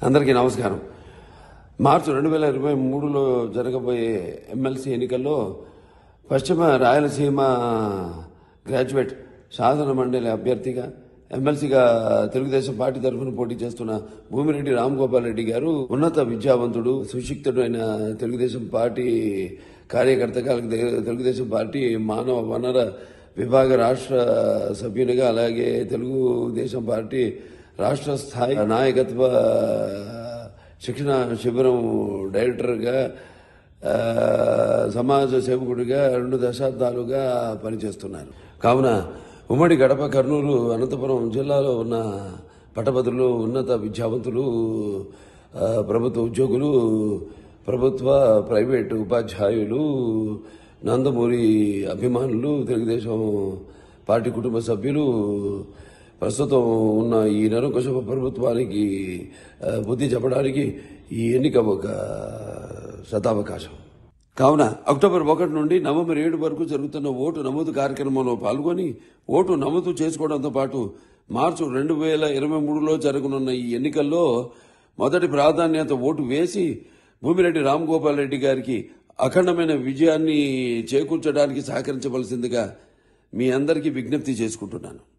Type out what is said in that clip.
అందరికీ నమస్కారం మార్చి రెండు వేల ఇరవై మూడులో జరగబోయే ఎమ్మెల్సీ ఎన్నికల్లో పశ్చిమ రాయలసీమ గ్రాడ్యుయేట్ శాసన మండలి అభ్యర్థిగా ఎమ్మెల్సీగా తెలుగుదేశం పార్టీ తరఫున పోటీ చేస్తున్న భూమిరెడ్డి రామ్ గోపాల్ రెడ్డి గారు ఉన్నత విద్యావంతుడు సుశిక్తుడు అయిన తెలుగుదేశం పార్టీ కార్యకర్తగా తెలుగుదేశం పార్టీ మానవ వనర విభాగ రాష్ట్ర సభ్యునిగా అలాగే తెలుగుదేశం పార్టీ రాష్ట్ర స్థాయి నాయకత్వ శిక్షణ శిబిరం డైరెక్టర్గా ఆ, సమాజ సేవకుడిగా రెండు దశాబ్దాలుగా పనిచేస్తున్నారు కావున ఉమ్మడి గడప కర్నూలు అనంతపురం జిల్లాలో ఉన్న పట్టభద్రులు ఉన్నత విద్యావంతులు ఆ, ప్రభుత్వ ఉద్యోగులు ప్రభుత్వ ప్రైవేటు ఉపాధ్యాయులు నందమూరి అభిమానులు తెలుగుదేశం పార్టీ కుటుంబ సభ్యులు ప్రస్తుతం ఉన్న ఈ నరకుశవ ప్రభుత్వానికి ఆ, బుద్ధి చెప్పడానికి ఈ ఎన్నిక ఒక శతావకాశం కావున అక్టోబర్ ఒకటి నుండి నవంబర్ ఏడు వరకు జరుగుతున్న ఓటు నమోదు కార్యక్రమంలో పాల్గొని ఓటు నమోదు చేసుకోవడంతో పాటు మార్చి రెండు వేల ఇరవై మూడులో జరగనున్న ఈ ఎన్నికల్లో మొదటి ప్రాధాన్యత ఓటు వేసి భూమిరెడ్డి రామ్ గోపాల్ రెడ్డి గారికి అఖండమైన విజయాన్ని చేకూర్చడానికి సహకరించవలసిందిగా మీ అందరికీ విజ్ఞప్తి చేసుకుంటున్నాను